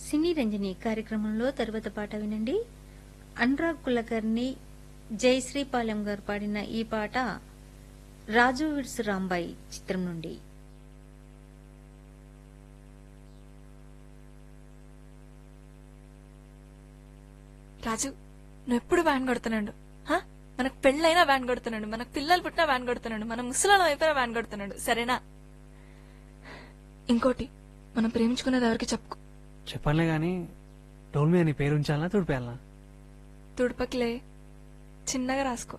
సినీ రంజని కార్యక్రమంలో తరువాత పాట వినండి అనురాగ్ కులకర్ణి జయశ్రీపాలెం గారు పాడిన ఈ పాట రాజు విడ్స్ రాంబాయి చిత్రం నుండి రాజు నువ్వు ఎప్పుడు వ్యాన్ కొడుతున్నాడు హా? మనకు పెళ్ళైనా వ్యాన్ కొడుతున్నాడు మనకు పిల్లలు పుట్టినా వ్యాన్ కొడుతున్నాడు మన ముసలాలం అయిపోయినా వ్యాన్ కొడుతున్నాడు సరేనా ఇంకోటి మనం ప్రేమించుకునేది ఎవరికి చెప్పుకో చెప్పనులే గాని డోల్ మీద నీ పేరు ఉంచాలా తుడిపేయాలా తుడుపకిలే చిన్నగా రాసుకో